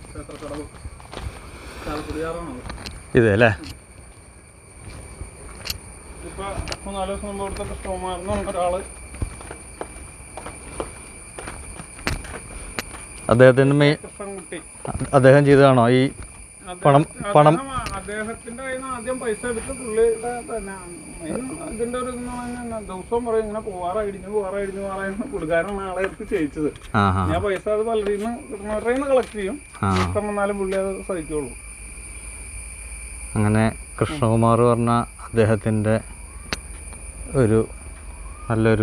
ക്ഷേത്രക്കടവ് ചാലക്കുടിയാറാണത് ഇത് അല്ലേ ഇപ്പൊ മൂന്നാല് ദിവസം മുമ്പ് ഇവിടുത്തെ കൃഷ്ണകുമാറിന് ഒരാള് അദ്ദേഹത്തിൻ്റെ മെയിൻ കൃഷ്ണൻകുട്ടി അദ്ദേഹം ചെയ്തതാണോ ഈ പണം പണം അദ്ദേഹം- അദ്ദേഹത്തിന്റെ കയ്യിൽ നിന്ന് ആദ്യം പൈസ എടുത്ത് പുള്ളിയുടെ പിന്നെ main ഇതിന്റെ ഒരു ഇതെന്ന് പറഞ്ഞാൽ ദിവസവും പറയും ഇങ്ങനെ പോവാറാ ഇടിഞ്ഞു പോവാറാ ഇടിഞ്ഞു പോവാറായിരുന്നു പുള്ളിക്കാരൻ ആളെ എടുത്ത് ചെയ്യിച്ചത് ആ ആ ഞാൻ പൈസ അത് പലരിൽ നിന്ന് കിട്ടുന്നവരുടെ നിന്ന് കളക്ട് ചെയ്യും ആ ഇഷ്ടം വന്നാലും പുള്ളി അത് സഹിക്കുള്ളൂ അങ്ങനെ കൃഷ്ണകുമാർ പറഞ്ഞ അദ്ദേഹത്തിൻ്റെ ഒരു നല്ലൊരു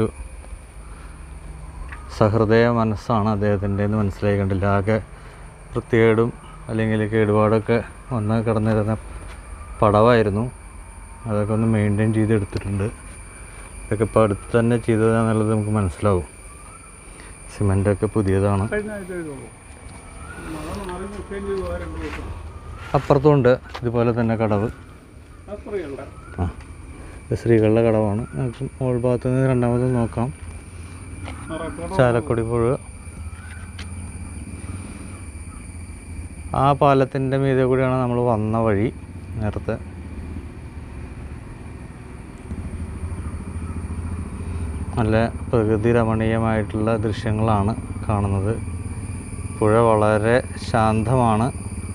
സഹൃദയ മനസ്സാണ് അദ്ദേഹത്തിൻ്റെ എന്ന് മനസ്സിലായി കണ്ടില്ല ആകെ വൃത്തികേടും അല്ലെങ്കിൽ കേടുപാടൊക്കെ വന്ന് കിടന്നിരുന്ന പടവായിരുന്നു അതൊക്കെ ഒന്ന് മെയിൻറ്റെയിൻ ചെയ്തെടുത്തിട്ടുണ്ട് ഇതൊക്കെ ഇപ്പോൾ അടുത്ത് തന്നെ ചെയ്തതാണെന്നുള്ളത് നമുക്ക് മനസ്സിലാവും സിമൻ്റൊക്കെ പുതിയതാണ് കഴിഞ്ഞ ആഴ്ച ചെയ്തോളൂ മഴ മാറി നിൽക്കുകയും ചെയ്തു ആ രണ്ട് ദിവസം അപ്പുറത്തുണ്ട് ഇതുപോലെ തന്നെ കടവ് അത്രയല്ല ആ ഇത് സ്ത്രീകളുടെ കടവാണ് നമുക്ക് മുകൾ ഭാഗത്ത് നിന്ന് രണ്ടാമത് നോക്കാം ചാലക്കുടി പുഴ ആ പാലത്തിൻ്റെ മീതെ കൂടിയാണ് നമ്മൾ വന്ന വഴി നേരത്തെ നല്ല പ്രകൃതി രമണീയമായിട്ടുള്ള ദൃശ്യങ്ങളാണ് കാണുന്നത് പുഴ വളരെ ശാന്തമാണ്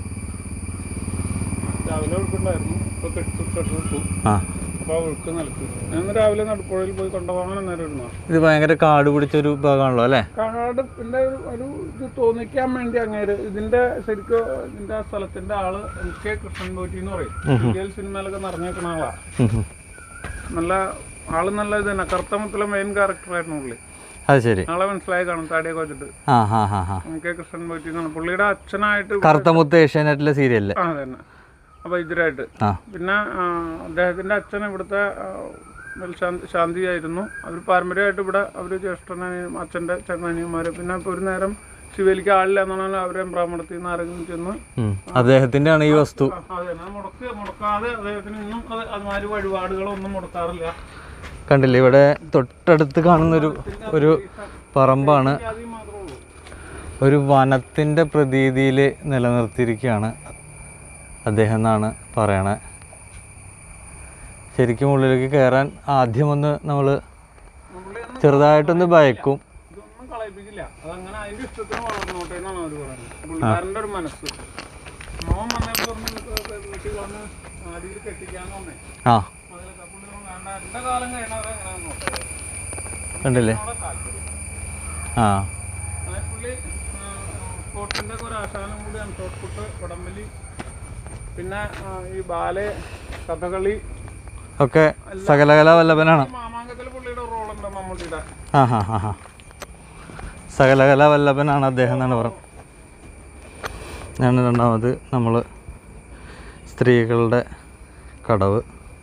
രാവിലെ ഒഴുക്കുണ്ടായിരുന്നു ഇപ്പൊ കെട്ടു കെട്ടിട്ടു ആ അപ്പൊ ആ ഒഴുക്ക് നിലത്ത് ഞാൻ ഇന്ന് രാവിലെ നടുപ്പുഴയിൽ പോയി കൊണ്ടുപോകാൻ നേരം ഇരുന്ന ഇത് ഭയങ്കര കാട് പിടിച്ചൊരു ഭാഗമാണല്ലോ അല്ലേ കാടിന്റെ ഒരു ഒരു ഇത് തോന്നിക്കാൻ വേണ്ടി അങ്ങേര് ഇതിന്റെ ശരിക്കും ഇതിന്റെ ആ സ്ഥലത്തിന്റെ ആള് എം കെ കൃഷ്ണൻ പോറ്റി എന്ന് പറയും സീരിയൽ സിനിമയിലൊക്കെ നിറഞ്ഞേക്കുന്ന ആളാ ഉം ഉം. നല്ല ആള് നല്ല ഇത് തന്നെ കറുത്തമത്തിലെ മെയിൻ ക്യാരക്ടറായിരുന്നു പുള്ളി അത് ശരി ആളെ മനസ്സിലായി കാണും താടിയൊക്കെ വെച്ചിട്ട് ആ ഹാ ഹാ ഹാ എം കെ കൃഷ്ണൻ പോറ്റി എന്നാണ് പുള്ളിയുടെ അച്ഛനായിട്ട് കറുത്തമുത്ത് ഏഷ്യാനെറ്റിലെ സീരിയലില് ആ തന്നെ അപ്പൊ ഇതിരായിട്ട് ആ പിന്നെ ആ, അദ്ദേഹത്തിന്റെ അച്ഛൻ ഇവിടുത്തെ ആ, ഒരു ശാന്തി ശാന്തിയായിരുന്നു അവർ പാരമ്പര്യമായിട്ട് ഇവിടെ അവർ ജ്യേഷ്ഠനും അച്ഛൻ്റെ ചങ്ങാനിയന്മാർ പിന്നെ ഇപ്പോൾ ഒരു നേരം ശിവലിക്ക് ആളില്ല എന്നാണ് അവരെ ബ്രാഹ്മണത്തിൽ നിന്ന് ആരെങ്കിലും ചെന്ന് ഉം. അദ്ദേഹത്തിൻ്റെ ആണ് ഈ വസ്തു ആ, അതെ ഞാൻ മുടക്ക് മുടക്കാതെ അദ്ദേഹത്തിന് ഇന്നും അത് അതുമാതിരി വഴിപാടുകളൊന്നും മുടക്കാറില്ല കണ്ടില്ലേ ഇവിടെ തൊട്ടടുത്ത് കാണുന്നൊരു ഒരു പറമ്പാണ് അത് മാത്രമേ ഉള്ളൂ ഒരു വനത്തിൻ്റെ പ്രതീതിയിൽ നിലനിർത്തിയിരിക്കുകയാണ് അദ്ദേഹം എന്നാണ് പറയണേ ശരിക്കും ഉള്ളിലേക്ക് കയറാൻ ആദ്യമൊന്ന് നമ്മൾ പുള്ളി ഒന്നും ചെറുതായിട്ടൊന്ന് ഭയക്കും ഇതൊന്നും കളയിപ്പിക്കില്ല അതങ്ങനെ അതിന്റെ ഇഷ്ടത്തിന് വളർന്നോട്ടെ എന്നാണ് അവർ പറയുന്നത് പുള്ളിക്കാരൻ്റെ ഒരു മനസ്സ് മോൻ വന്നപ്പോൾ പറഞ്ഞു വീട്ടിൽ വന്ന് ആടിയിൽ കെട്ടിക്കാന്ന് പറഞ്ഞേ ആ അതിലൊക്കെ പുള്ളി പറഞ്ഞു, വേണ്ട എൻ്റെ കാലം കഴിഞ്ഞാൽ എങ്ങനെയാന്ന് നോക്കാം കണ്ടില്ലേ അവിടെ താല്പര്യം ആ അതായത് പുള്ളി സ്പോർട്സിൻ്റെ ഒക്കെ ഒരു ആശാനം കൂടിയാണ് ഷോട്ട് പുട്ട് വടംവലി പിന്നെ ആ, ഈ ബാലെ കഥകളി ഒക്കെ സകലകലാ വല്ലഭനാണ് ഈ മാമാങ്കത്തിൽ പുള്ളിയുടെ റോളുണ്ട് മമ്മൂട്ടിയുടെ ആ ഹാ ഹാ ഹാ സകലകലാ വല്ലഭനാണ് അദ്ദേഹം എന്നാണ് പറയുന്നത് ഞാൻ രണ്ടാമത് നമ്മൾ സ്ത്രീകളുടെ കടവ്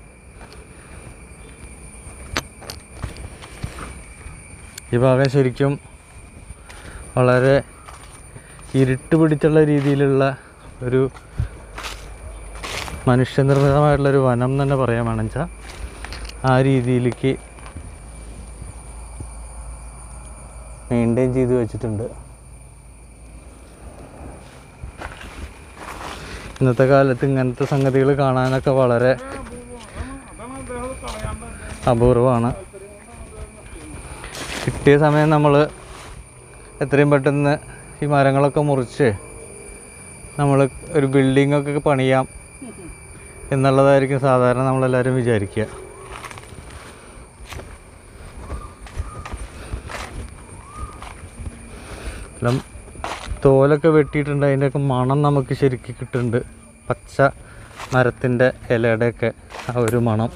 ഈ ഭാഗം ശരിക്കും വളരെ ഇരുട്ട് പിടിച്ചുള്ള രീതിയിലുള്ള ഒരു മനുഷ്യനിർമ്മിതമായിട്ടുള്ളൊരു വനം തന്നെ പറയാൻ വേണം വെച്ചാൽ ആ രീതിയിലേക്ക് മെയിൻറ്റെയിൻ ചെയ്ത് വെച്ചിട്ടുണ്ട് ഇന്നത്തെ കാലത്ത് ഇങ്ങനത്തെ സംഗതികൾ കാണാനൊക്കെ വളരെ അതാണ് അദ്ദേഹം കളയാണ്ട് അപൂർവമാണ് കിട്ടിയ സമയം നമ്മൾ എത്രയും പെട്ടെന്ന് ഈ മരങ്ങളൊക്കെ മുറിച്ച് നമ്മൾ ഒരു ബിൽഡിങ്ങൊക്കെ പണിയാം എന്നുള്ളതായിരിക്കും സാധാരണ നമ്മളെല്ലാവരും വിചാരിക്കുക എല്ലാം തോലൊക്കെ വെട്ടിയിട്ടുണ്ട് അതിൻ്റെയൊക്കെ മണം നമുക്ക് ശരിക്കും കിട്ടുന്നുണ്ട് പച്ച മരത്തിൻ്റെ ഇലയുടെയൊക്കെ ആ ഒരു മണം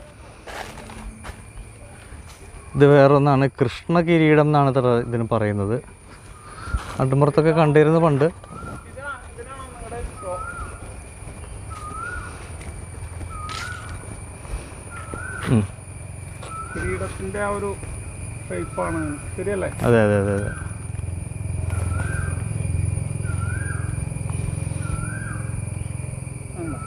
ഇത് വേറൊന്നാണ് കൃഷ്ണ കിരീടം എന്നാണ് ഇത്ര ഇതിന് പറയുന്നത് നട്ടുമ്പുറത്തൊക്കെ കണ്ടിരുന്നു പണ്ട് ഇതിനാ ഇതിനാണ് നിങ്ങളുടെ ഷോ ഉം. കിരീടത്തിന്റെ ആ ഒരു ഷേപ്പാണ് ശരിയല്ലേ അതെ അതെ അതെ അതെ ഉണ്ടോ?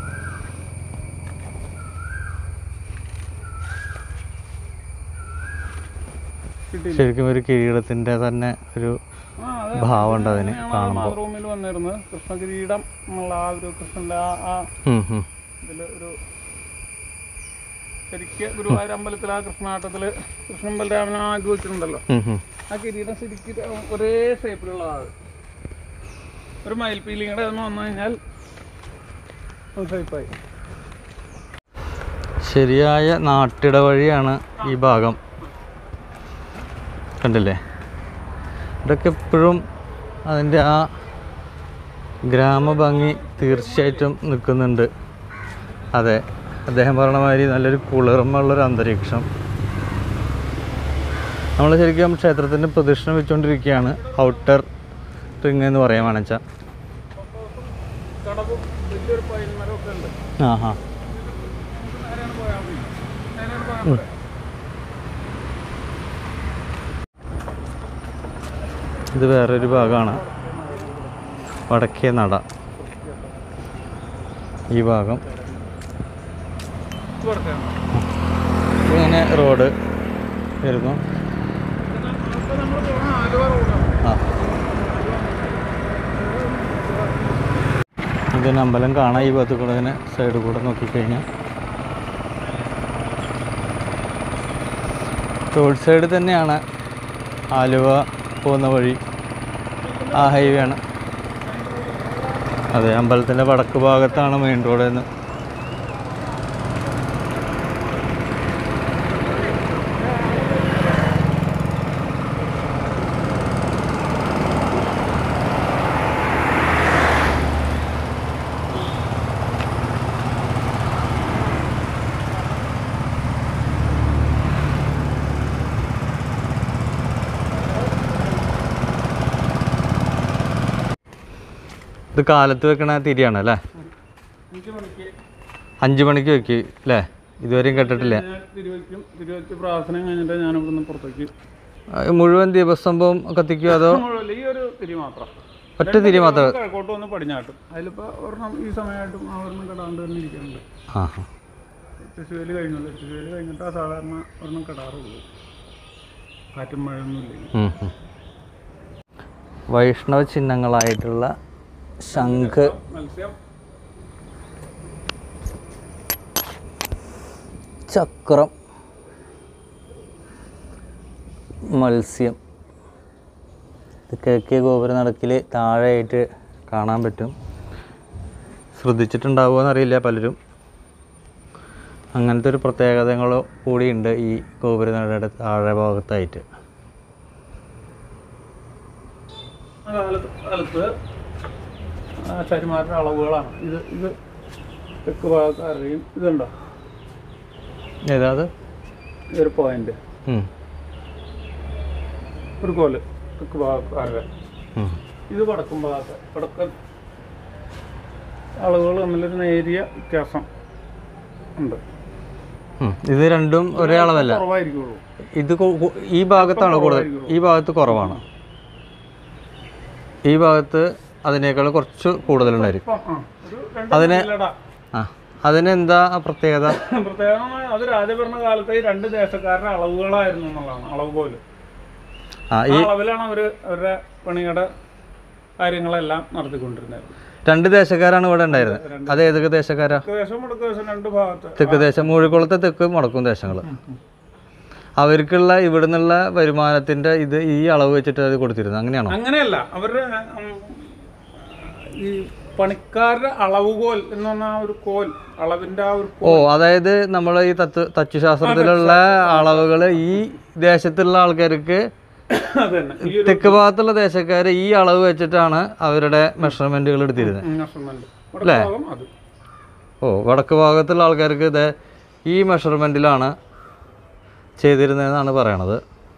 കിട്ടിയില്ല ശരിക്കും ഒരു കിരീടത്തിൻ്റെ തന്നെ ഒരു ആ, അത് ഭാവമുണ്ട് അതിന് ഞങ്ങൾ ആ കാണുമ്പോൾ ബാത്റൂമിൽ വന്നിരുന്നത് കൃഷ്ണകിരീടം എന്നുള്ള ആ ഒരു കൃഷ്ണന്റെ ആ ആ ഇതില് ഒരു ശരിക്ക് ഗുരുവായൂർ അമ്പലത്തിൽ ആ കൃഷ്ണാട്ടത്തില് കൃഷ്ണൻ ബലരാമനെ ആക്കി വെച്ചിട്ടുണ്ടല്ലോ ആ കിരീടം ശരിക്കും ഒരേ ഷേപ്പിലുള്ളതാണ് ഒരു മയിൽപ്പീലിയുടെ ഒന്ന് വന്നു കഴിഞ്ഞാൽ ഷേപ്പായി ശരിയായ നാട്ടിട വഴിയാണ് ഈ ഭാഗം കണ്ടില്ലേ ഇതൊക്കെ എപ്പോഴും അതിൻ്റെ ആ ഗ്രാമഭംഗി തീർച്ചയായിട്ടും നിൽക്കുന്നുണ്ട് അതെ അദ്ദേഹം പറഞ്ഞ മാതിരി നല്ലൊരു കുളിർമുള്ളൊരു അന്തരീക്ഷം നമ്മൾ ശരിക്കും ക്ഷേത്രത്തിൻ്റെ പ്രദക്ഷിണം വെച്ചുകൊണ്ടിരിക്കുകയാണ് ഔട്ടർ റിങ് എന്ന് പറയാൻ വേണമെച്ചാൽ കടവും വലിയൊരു പൈൻമരമൊക്കെ ഉണ്ട് ആ ഹാ നേരെയാണ് പോയാൽ മതി നേരെയാണ് പോയാൽ മതി ഇത് വേറൊരു ഭാഗമാണ് വടക്കേ നട ഈ ഭാഗം ഇത് കൊടുക്കാം ഇങ്ങനെ റോഡ് വരുന്നു അപ്പോൾ നമ്മൾ പോകണം ആലുവ റോഡാണ് ആ ഇതിന് അമ്പലം കാണാം ഈ ഭാഗത്ത് കൂടെ ഇങ്ങനെ സൈഡിൽ കൂടെ നോക്കിക്കഴിഞ്ഞാൽ റോഡ് സൈഡ് തന്നെയാണ് ആലുവ പോകുന്ന വഴി ആ ഹൈവേ ആണ് അതെ അമ്പലത്തിൻ്റെ വടക്ക് ഭാഗത്താണ് മെയിൻ റോഡ് എന്ന് ഇത് കാലത്ത് വെക്കണ തിരിയാണ് അല്ലേ അഞ്ച് മണിക്ക് അഞ്ച് മണിക്ക് വെക്ക് അല്ലേ ഇതുവരെയും കേട്ടിട്ടില്ല ഞാൻ തിരുവയ്ക്കും തിരുവച്ച് പ്രാർത്ഥന കഴിഞ്ഞിട്ട് ഞാൻ ഇവിടുന്ന് പുറത്തേക്ക് ആ, മുഴുവൻ ദീപസ്തംഭം കത്തിക്കുമോ അതോ മുഴുവൻ ഈ ഒരു തിരി മാത്രം ഒറ്റ തിരി മാത്രം കിഴക്കോട്ട് വന്ന് പടിഞ്ഞാട്ടും അതിലിപ്പോൾ ഒരെണ്ണം ഈ സമയമായിട്ടും ആ ഒരെണ്ണം കടാണ്ട് തന്നെ ഇരിക്കുന്നുണ്ട് ആ എട്ടുശുവേല് കഴിഞ്ഞുള്ളൂ എട്ടുശുവേല് കഴിഞ്ഞിട്ട് ആ സാധാരണ ഒരെണ്ണം കടാറുള്ളൂ കാറ്റും മഴയൊന്നുമില്ല ഉം, ഉം. വൈഷ്ണവ ചിഹ്നങ്ങളായിട്ടുള്ള ശംഖ് മത്സ്യം ചക്രം മത്സ്യം ഇത് കിഴക്കേ ഗോപുര നടക്കിൽ താഴെയായിട്ട് കാണാൻ പറ്റും ശ്രദ്ധിച്ചിട്ടുണ്ടാവുമോ എന്നറിയില്ല പലരും അങ്ങനത്തെ ഒരു പ്രത്യേകതകൾ കൂടിയുണ്ട് ഈ ഗോപുരനടയുടെ താഴെ ഭാഗത്തായിട്ട് ആ കാലത്ത് കാലത്ത് ആശാരിമാരുടെ അളവുകളാണ് ഇത് ഇത് തെക്ക് ഭാഗക്കാരുടെയും ഇതുണ്ടോ ഏതാത് ഇതൊരു പോയിന്റ് ഉം. ഒരു കോല് തെക്ക് ഭാഗക്കാരുടെ ഉം. ഇത് വടക്കും ഭാഗത്ത് വടക്കൻ അളവുകൾ തമ്മിലൊരു നേരിയ വ്യത്യാസം ഉണ്ട് ഉം. ഇത് രണ്ടും ഒരേ അളവല്ല കുറവായിരിക്കുള്ളൂ ഇത് കു- കു- ഈ ഭാഗത്താണ് കൂടുതൽ ഈ ഭാഗത്ത് കുറവാണ് ഈ ഭാഗത്ത് അതിനേക്കാൾ കുറച്ച് കൂടുതലുണ്ടായിരിക്കും ഇപ്പം ആ ഒരു രണ്ട് അതിന് ജില്ലയുടെ ആ അതിനെന്താ ആ പ്രത്യേകത പ്രത്യേകമായി അത് രാജഭരണ കാലത്തെ ഈ രണ്ട് ദേശക്കാരുടെ അളവുകളായിരുന്നു എന്നുള്ളതാണ് അളവ് പോലും ആ ആ ഈ അളവിലാണ് അവർ അവരുടെ പണിയുടെ കാര്യങ്ങളെല്ലാം നടത്തിക്കൊണ്ടിരുന്നത് രണ്ട് ദേശക്കാരാണ് ഇവിടെ ഉണ്ടായിരുന്നത് അത് ഏതൊക്കെ ദേശക്കാരാ തെക്ക് ദേശം വടക്ക് ദേശം രണ്ട് ഭാഗത്ത് തെക്ക് ദേശം മൂഴിക്കുളത്തെ തെക്ക് മുടക്കും ദേശങ്ങൾ അവർക്കുള്ള ഇവിടെ നിന്നുള്ള വരുമാനത്തിന്റെ ഇത് ഈ അളവ് വെച്ചിട്ട് അത് കൊടുത്തിരുന്നു അങ്ങനെയാണോ അങ്ങനെയല്ല അവരുടെ ഉം, ഈ പണിക്കാരുടെ അളവുകോൽ എന്ന് പറഞ്ഞ ആ ഒരു കോൽ അളവിന്റെ ആ ഒരു ഓ അതായത് നമ്മൾ ഈ തത്വ തച്ചുശാസ്ത്രത്തിലുള്ള അളവുകൾ ഈ ദേശത്തുള്ള ആൾക്കാർക്ക് അത് തന്നെ ഈ ഒരു തെക്ക് ഭാഗത്തുള്ള ദേശക്കാർ ഈ അളവ് വെച്ചിട്ടാണ് അവരുടെ മെഷർമെന്റുകൾ എടുത്തിരുന്നത് മെഷർമെന്റ് വടക്ക് ഭാഗം അത് ഓ വടക്ക് ഭാഗത്തുള്ള ആൾക്കാർക്ക് ഇത് ഈ മെഷർമെൻറ്റിലാണ് ചെയ്തിരുന്നതെന്നാണ് പറയണത്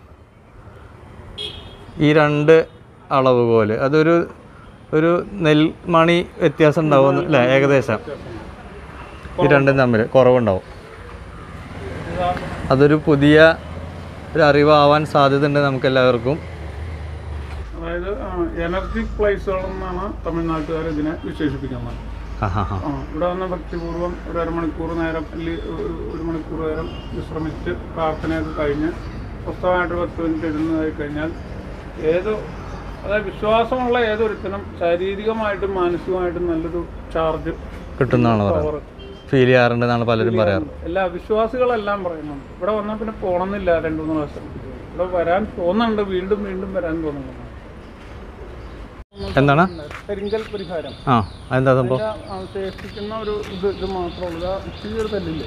ഈ രണ്ട് അളവുകോൽ അതൊരു ഒരു നെൽമണി വ്യത്യാസം ഉണ്ടാവും അല്ലേ ഏകദേശം ഈ രണ്ടും തമ്മിൽ കുറവുണ്ടാവും ഇതാ അതൊരു പുതിയ ഒരു അറിവാവാൻ സാധ്യതയുണ്ട് നമുക്ക് എല്ലാവർക്കും അതായത് എനർജി പ്ലേസുകൾ എന്നാണ് തമിഴ്നാട്ടുകാർ ഇതിനെ വിശേഷിപ്പിക്കുന്നത് ആ ഹാ ഹാ ആ, ഇവിടെ വന്ന ഭക്തിപൂർവ്വം ഒരു അരമണിക്കൂർ നേരം അല്ലെങ്കിൽ ഒരു ഒരു മണിക്കൂർ നേരം വിശ്രമിച്ച് പ്രാർത്ഥനയൊക്കെ കഴിഞ്ഞ് സ്വസ്ഥമായിട്ട് പത്ത് മിനിറ്റ് ഇരുന്നതായി കഴിഞ്ഞാൽ ഏത് അതായത് വിശ്വാസമുള്ള ഏതൊരുത്തനും ശാരീരികമായിട്ടും മാനസികമായിട്ടും നല്ലൊരു ചാർജ് കിട്ടുന്നതാണ് പറയുന്നത് പവർ ഫീൽ ചെയ്യാറുണ്ട് എന്നാണ് പലരും പറയാറ് എല്ലാ വിശ്വാസികളെല്ലാം പറയുന്നുണ്ട് ഇവിടെ വന്നാൽ പിന്നെ പോണമെന്നില്ല രണ്ടു മൂന്ന് പ്രാവശ്യം ഇവിടെ വരാൻ തോന്നുന്നുണ്ട് വീണ്ടും വീണ്ടും വരാൻ തോന്നുന്നുണ്ട് എന്താണ് കരിങ്കൽ പരിഹാരം ആ അതെന്താ സംഭവം ഇതിന്റെ അവശേഷിക്കുന്ന ഒരു ഇത് ഇത് മാത്രമേ ഉള്ളൂ ഇതാ ഈ ഒരു കല്ലില്ലേ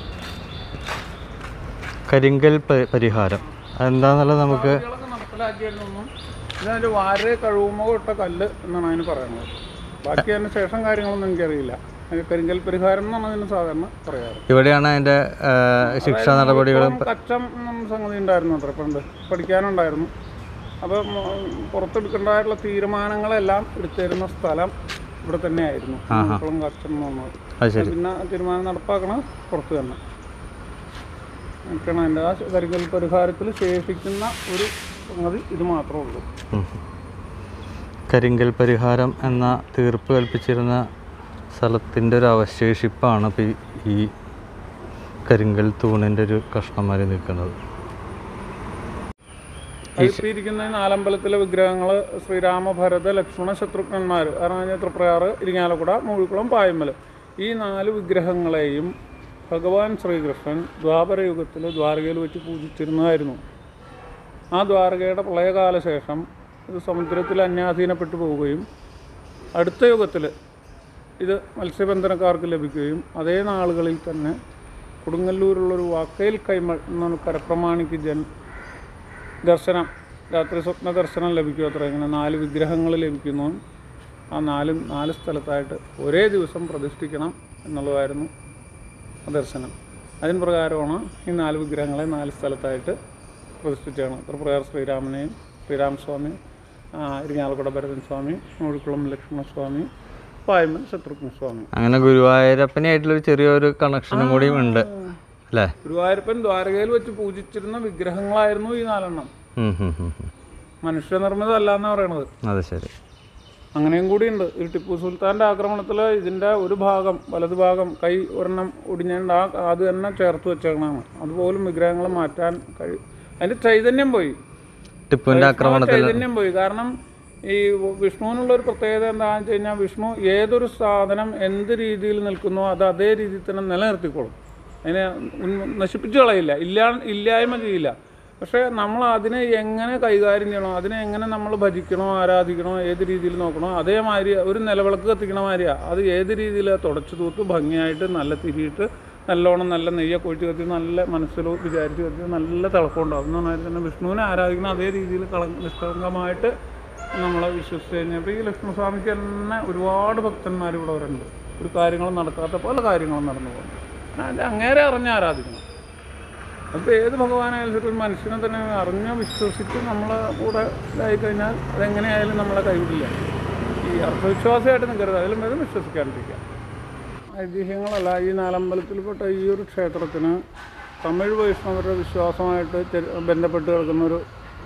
കരിങ്കൽ പ- പരിഹാരം അതെന്താന്നുള്ളത് നമുക്ക് ഇതൊക്കെ നടപ്പിലാക്കിയായിരുന്നു ഇതിനൊരു വാര കഴുകുമ്പോൾ ഇട്ട കല്ല് എന്നാണ് അതിന് പറയുന്നത് ബാക്കി അതിന് ശേഷം കാര്യങ്ങളൊന്നും എനിക്കറിയില്ല അത് കരിങ്കൽ പരിഹാരം എന്നാണ് അതിന് സാധാരണ പറയാറ് ഇവിടെയാണ് അതിൻ്റെ ശിക്ഷാ നടപടികളും ഇപ്പം കച്ചം എന്ന സംഗതി ഉണ്ടായിരുന്നു അത്ര പണ്ട് പഠിക്കാനുണ്ടായിരുന്നു അപ്പം പുറത്തെടുക്കേണ്ടതായിട്ടുള്ള തീരുമാനങ്ങളെല്ലാം എടുത്തിരുന്ന സ്ഥലം ഇവിടെ തന്നെയായിരുന്നു മക്കളും കച്ചം എന്ന് പറഞ്ഞത് അത് ശരി പിന്നെ തീരുമാനം നടപ്പാക്കണം പുറത്ത് തന്നെ ഒക്കെയാണ് അതിൻ്റെ ആ കരിങ്കൽ പരിഹാരത്തിൽ ശേഷിക്കുന്ന ഒരു സംഗതി ഇത് മാത്രമേ ഉള്ളൂ ഉം. കരിങ്കൽ പരിഹാരം എന്ന തീർപ്പ് കൽപ്പിച്ചിരുന്ന സ്ഥലത്തിൻ്റെ ഒരു അവശേഷിപ്പാണ് ഇപ്പോൾ ഈ കരിങ്കൽ തൂണിൻ്റെ ഒരു കഷ്ണമാരി നിൽക്കുന്നത് അതിരിക്കുന്ന ഈ നാലമ്പലത്തിലെ വിഗ്രഹങ്ങൾ ശ്രീരാമ ഭരത ലക്ഷ്മണ ശത്രുഘ്നന്മാർ കാരണം തൃപ്രയാറ് ഇരിങ്ങാലക്കുട മൂഴിക്കുളം പായമ്മൽ ഈ നാല് വിഗ്രഹങ്ങളെയും ഭഗവാൻ ശ്രീകൃഷ്ണൻ ദ്വാപരയുഗത്തിൽ ദ്വാരകയിൽ വെച്ച് പൂജിച്ചിരുന്നതായിരുന്നു ആ ദ്വാരകയുടെ പ്രളയകാല ശേഷം ഇത് സമുദ്രത്തിൽ അന്യാധീനപ്പെട്ടു പോവുകയും അടുത്ത യുഗത്തിൽ ഇത് മത്സ്യബന്ധനക്കാർക്ക് ലഭിക്കുകയും അതേ നാളുകളിൽ തന്നെ കൊടുങ്ങല്ലൂരുള്ളൊരു വാക്കയിൽ കൈമൾ എന്നാണ് കരപ്രമാണിക്ക് ജൻ ദർശനം രാത്രി സ്വപ്ന ദർശനം ലഭിക്കും അത്ര ഇങ്ങനെ നാല് വിഗ്രഹങ്ങൾ ലഭിക്കുന്നു ആ നാലും നാല് സ്ഥലത്തായിട്ട് ഒരേ ദിവസം പ്രതിഷ്ഠിക്കണം എന്നുള്ളതായിരുന്നു ആ ദർശനം അതിന് പ്രകാരമാണ് ഈ നാല് വിഗ്രഹങ്ങളെ നാല് സ്ഥലത്തായിട്ട് പ്രതിഷ്ഠിച്ചാണ് ത്രിപ്രയാർ ശ്രീരാമനെയും ശ്രീരാമസ്വാമി ആ, ഇരിങ്ങാലക്കുട ഭരതൻ സ്വാമി മുഴുക്കുളം ലക്ഷ്മണസ്വാമി പായ്മൻ ശത്രുഘ്ന സ്വാമി അങ്ങനെ ഗുരുവായൂരപ്പനായിട്ടുള്ളൊരു ചെറിയൊരു കണക്ഷനും കൂടിയും ഉണ്ട് അല്ലേ ഗുരുവായൂരപ്പൻ ദ്വാരകയിൽ വെച്ച് പൂജിച്ചിരുന്ന വിഗ്രഹങ്ങളായിരുന്നു ഈ നാലെണ്ണം ഉം, ഉം, ഉം, ഉം. മനുഷ്യനിർമ്മിതമല്ല എന്ന് പറയണത് അത് ശരി അങ്ങനെയും കൂടിയുണ്ട് ഈ ടിപ്പു സുൽത്താൻ്റെ ആക്രമണത്തിൽ ഇതിൻ്റെ ഒരു ഭാഗം വലതു ഭാഗം കൈ ഒരെണ്ണം ഒടിഞ്ഞുകൊണ്ട് ആ അത് തന്നെ ചേർത്ത് വെച്ചേക്കണതാണ് അതുപോലും വിഗ്രഹങ്ങൾ മാറ്റാൻ കഴിയും അതിൻ്റെ ചൈതന്യം പോയി ടിപ്പുവിൻ്റെ ആക്രമണത്തിൽ ചൈതന്യം പോയി കാരണം ഈ വിഷ്ണുവിനുള്ള ഒരു പ്രത്യേകത എന്താണെന്ന് വെച്ച് കഴിഞ്ഞാൽ വിഷ്ണു ഏതൊരു സാധനം എന്ത് രീതിയിൽ നിൽക്കുന്നോ അത് അതേ രീതിയിൽ തന്നെ നിലനിർത്തിക്കോളും അതിനെ ഉൻ- നശിപ്പിച്ചു കളയില്ല ഇല്ലാ ഇല്ലായ്മ ചെയ്യില്ല പക്ഷേ നമ്മൾ അതിനെ എങ്ങനെ കൈകാര്യം ചെയ്യണോ അതിനെ എങ്ങനെ നമ്മൾ ഭജിക്കണോ ആരാധിക്കണോ ഏത് രീതിയിൽ നോക്കണോ അതേമാതിരി ഒരു നിലവിളക്ക് കത്തിക്കണ മാതിരിയാണ് അത് ഏത് രീതിയിൽ തുടച്ചു തൂത്ത് ഭംഗിയായിട്ട് നല്ല തിരിയിട്ട് നല്ലോണം നല്ല നെയ്യൊക്കെ ഒഴിച്ച് കത്തി നല്ല മനസ്സിൽ വിചാരിച്ച് കത്തി നല്ല തിളക്കം ഉണ്ടാവും എന്ന് പറഞ്ഞാൽ തന്നെ വിഷ്ണുവിനെ ആരാധിക്കണം അതേ രീതിയിൽ കള നിഷ്കളങ്കമായിട്ട് നമ്മൾ വിശ്വസിച്ച് കഴിഞ്ഞപ്പോൾ ഈ ലക്ഷ്മണസ്വാമിക്ക് തന്നെ ഒരുപാട് ഭക്തന്മാർ ഇവിടെ വരുന്നുണ്ട് ഒരു കാര്യങ്ങളും നടക്കാത്ത പല കാര്യങ്ങളും നടന്നു പോകുന്നു അത് അങ്ങേരെ അറിഞ്ഞ് ആരാധിക്കണം അപ്പോൾ ഏത് ഭഗവാനായാലും ശരി ഒരു മനുഷ്യനെ തന്നെ അറിഞ്ഞ് വിശ്വസിച്ച് നമ്മളെ കൂടെ ഇതായി കഴിഞ്ഞാൽ അതെങ്ങനെയായാലും നമ്മളെ കൈവിടില്ല ഈ അർത്ഥവിശ്വാസമായിട്ട് നിൽക്കരുത് അതിലും ഭേദം വിശ്വസിക്കാണ്ടിരിക്കുക ഐതിഹ്യങ്ങളല്ല ഈ നാലമ്പലത്തിൽപ്പെട്ട ഈ ഒരു ക്ഷേത്രത്തിന് തമിഴ് വൈഷ്ണവരുടെ വിശ്വാസമായിട്ട് ചെ- ബന്ധപ്പെട്ട് കിടക്കുന്നൊരു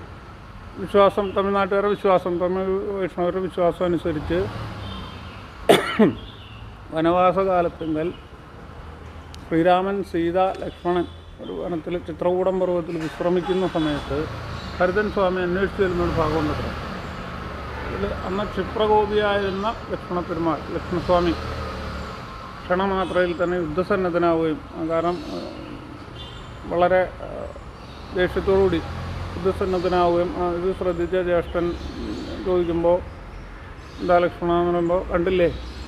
വിശ്വാസം തമിഴ്നാട്ടുകാരുടെ വിശ്വാസം തമിഴ് വൈഷ്ണവരുടെ വിശ്വാസം അനുസരിച്ച് വനവാസകാലത്തിങ്കൽ ശ്രീരാമൻ സീത ലക്ഷ്മണൻ ഒരു വനത്തിൽ ചിത്രകൂടം പർവ്വതത്തിൽ വിശ്രമിക്കുന്ന സമയത്ത് ഭരതൻ സ്വാമി അന്വേഷിച്ച് വരുന്നൊരു ഭാഗമുണ്ട് അത്ര ഇതിൽ അന്ന് ക്ഷിപ്രകോപിയായിരുന്ന ലക്ഷ്മണ പെരുമാൾ ലക്ഷ്മണസ്വാമി ക്ഷണമാത്രയിൽ തന്നെ യുദ്ധസന്നദ്ധനാവുകയും ആ, കാരണം ആ, വളരെ ആ, ദേഷ്യത്തോടുകൂടി യുദ്ധസന്നദ്ധനാവുകയും ആ, ഇത് ശ്രദ്ധിച്ച ജ്യേഷ്ഠൻ ചോദിക്കുമ്പോൾ എന്താ ലക്ഷ്മണ എന്ന് പറയുമ്പോൾ കണ്ടില്ലേ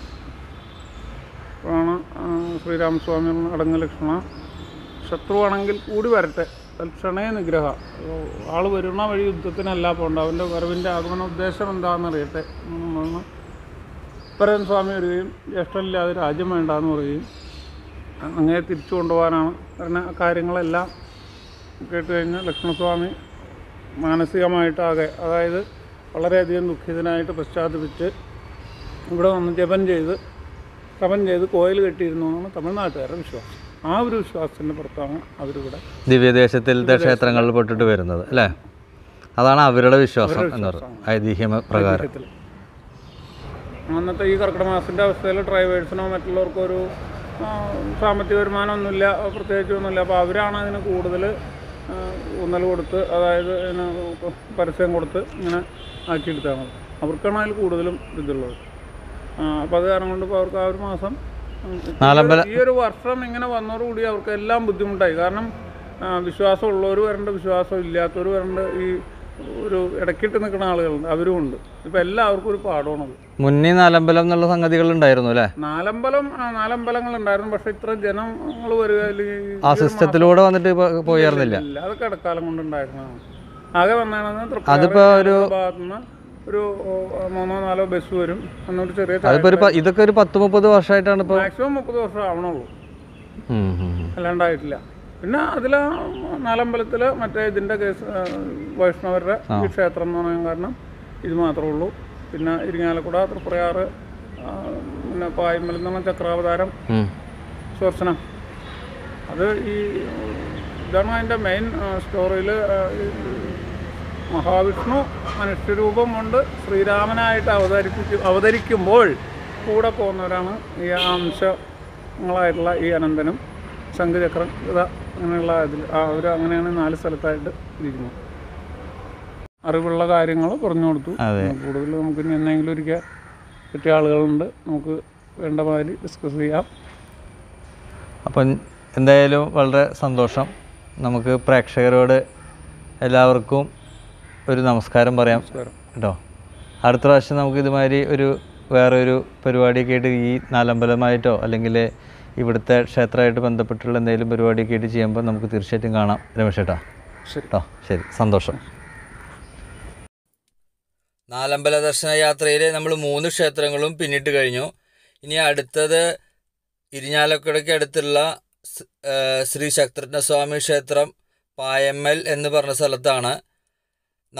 ആണ് ആ, ശ്രീരാമസ്വാമി അടങ്ങ് ലക്ഷ്മണ ശത്രുവാണെങ്കിൽ കൂടി വരട്ടെ തൽക്ഷണേ നിഗ്രഹ ആൾ വരുന്ന വഴി യുദ്ധത്തിനല്ല പോകണ്ട അവൻ്റെ വരവിൻ്റെ ആഗമന ഉദ്ദേശം എന്താണെന്ന് അറിയട്ടെ എന്നും പറഞ്ഞ് പരൻ സ്വാമി വരികയും ജ്യേഷ്ഠനില്ലാതെ രാജ്യം വേണ്ടാന്ന് പറയുകയും അങ്ങനെ തിരിച്ചു കൊണ്ടുപോകാനാണ് പറഞ്ഞ കാര്യങ്ങളെല്ലാം കേട്ട് കഴിഞ്ഞാൽ ലക്ഷ്മണസ്വാമി മാനസികമായിട്ടാകെ അതായത് വളരെയധികം ദുഃഖിതനായിട്ട് പശ്ചാത്തപിച്ച് ഇവിടെ വന്ന് ജപം ചെയ്ത് തപം ചെയ്ത് കോയിൽ കെട്ടിയിരുന്നു എന്നാണ് തമിഴ്നാട്ടുകാരുടെ വിശ്വാസം ആ ഒരു വിശ്വാസത്തിൻ്റെ പുറത്താണ് അവരിവിടെ ദിവ്യദേശത്തിലത്തെ ക്ഷേത്രങ്ങളിൽ പെട്ടിട്ട് വരുന്നത് അല്ലേ അതാണ് അവരുടെ വിശ്വാസം എന്ന് പറയുന്നത് ഐതിഹ്യ പ്രകാരം ഐതിഹ്യത്തിൽ. അന്നത്തെ ഈ കർക്കിടക മാസത്തിൻ്റെ അവസ്ഥയിൽ ഡ്രൈവേഴ്സിനോ മറ്റുള്ളവർക്കോ ഒരു ആ, സാമ്പത്തിക വരുമാനമൊന്നുമില്ല പ്രത്യേകിച്ച് ഒന്നുമില്ല അപ്പോൾ അവരാണ് അതിന് കൂടുതൽ ഊന്നൽ കൊടുത്ത് അതായത് ഇതിന് പരസ്യം കൊടുത്ത് ഇങ്ങനെ ആക്കിയെടുത്താണ് അവർക്കാണ് അതിൽ കൂടുതലും ഇതുള്ളത് അപ്പോൾ അത് കാരണം കൊണ്ട് ഇപ്പോൾ അവർക്ക് ആ ഒരു മാസം ഉം, നാലമ്പല- ഈ ഒരു വർഷം ഇങ്ങനെ വന്നതോടുകൂടി അവർക്ക് എല്ലാം ബുദ്ധിമുട്ടായി കാരണം ആ, വിശ്വാസമുള്ളവർ വരേണ്ട വിശ്വാസം ഇല്ലാത്തവർ വരേണ്ട ഈ ഒരു ഇടയ്ക്കിട്ട് നിൽക്കുന്ന ആളുകളുണ്ട് അവരും ഉണ്ട് ഇപ്പം എല്ലാവർക്കും ഒരു പാഠമാണത് മുന്നേ നാലമ്പലം എന്നുള്ള സംഗതികൾ ഉണ്ടായിരുന്നു അല്ലേ നാലമ്പലം ആ, നാലമ്പലങ്ങൾ ഉണ്ടായിരുന്നു പക്ഷെ ഇത്ര ജനങ്ങൾ വരിക അല്ലെങ്കിൽ ഈ ആ ഒരു സിസ്റ്റത്തിലൂടെ വന്നിട്ട് ഇപ്പൊ പോയായിരുന്നില്ല ഇല്ല അതൊക്കെ ഇടക്കാലം കൊണ്ടുണ്ടായിരുന്നതാണ് ആകെ വന്നാണെന്ന് അതിപ്പോ ഒരു- ഭാഗത്തുനിന്ന് ഒരു ഓ, മൂന്നോ നാലോ ബസ് വരും എന്നൊരു ചെറിയ അതിപ്പോ ഒരു പ- ഇതൊക്കെ ഒരു പത്ത് മുപ്പത് വർഷമായിട്ടാണ് ഇപ്പൊ മാക്സിമം മുപ്പത് വർഷം ആവണുള്ളൂ ഉം, ഉം, ഉം. അല്ലാണ്ടായിട്ടില്ല പിന്നെ അതിൽ നാലമ്പലത്തിൽ മറ്റേ ഇതിൻ്റെ കേസ് ആ, വൈഷ്ണവരുടെ ഈ ക്ഷേത്രം എന്ന് പറയാൻ കാരണം ഇത് മാത്രമേ ഉള്ളൂ പിന്നെ ഇരിങ്ങാലക്കുട തൃപ്രയാറ് ആ, പിന്നെ പായ്മല എന്ന് പറഞ്ഞ ചക്രാവതാരം ഉം. സ്വർശനം അത് ഈ ഇതാണ് അതിൻ്റെ മെയിൻ സ്റ്റോറിയിൽ മഹാവിഷ്ണു മനുഷ്യരൂപം കൊണ്ട് ശ്രീരാമനായിട്ട് അവതരിപ്പിക്കും അവതരിക്കുമ്പോൾ കൂടെ പോകുന്നവരാണ് ഈ അംശങ്ങളായിട്ടുള്ള ഈ അനന്തനും ശംഖുചക്രം ഇത അങ്ങനെയുള്ള ഇതിൽ അവർ അങ്ങനെയാണ് നാല് സ്ഥലത്തായിട്ട് ഇരിക്കുന്നത് അറിവുള്ള കാര്യങ്ങൾ പറഞ്ഞു കൊടുത്തു അതെ. കൂടുതൽ നമുക്ക് ഇനി എന്തെങ്കിലും ഒരിക്കൽ പറ്റിയ ആളുകളുണ്ട് നമുക്ക് വേണ്ട മാതിരി ഡിസ്കസ് ചെയ്യാം അപ്പം എന്തായാലും വളരെ സന്തോഷം നമുക്ക് പ്രേക്ഷകരോട് എല്ലാവർക്കും ഒരു നമസ്കാരം പറയാം നമസ്കാരം കേട്ടോ അടുത്ത പ്രാവശ്യം നമുക്ക് ഇതുമാതിരി ഒരു വേറെ ഒരു പരിപാടിയൊക്കെ ആയിട്ട് ഈ നാലമ്പലമായിട്ടോ അല്ലെങ്കിൽ ഇവിടുത്തെ ക്ഷേത്രമായിട്ട് ബന്ധപ്പെട്ടുള്ള എന്തെങ്കിലും പരിപാടിയൊക്കെ ആയിട്ട് ചെയ്യുമ്പോൾ നമുക്ക് തീർച്ചയായിട്ടും കാണാം രമേശ് ചേട്ടാ ശരി കേട്ടോ ശരി സന്തോഷം നാലമ്പല ദർശന യാത്രയിൽ നമ്മൾ മൂന്ന് ക്ഷേത്രങ്ങളും പിന്നിട്ട് കഴിഞ്ഞു ഇനി അടുത്തത് ഇരിഞ്ഞാലക്കുടയ്ക്ക് അടുത്തുള്ള സ്- ആ, ശ്രീ ശക്തരത്നസ്വാമി ക്ഷേത്രം പായമ്മൽ എന്ന് പറഞ്ഞ സ്ഥലത്താണ്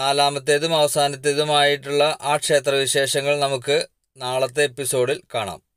നാലാമത്തേതും അവസാനത്തേതുമായിട്ടുള്ള ആ ക്ഷേത്രവിശേഷങ്ങൾ നമുക്ക് നാളത്തെ എപ്പിസോഡിൽ കാണാം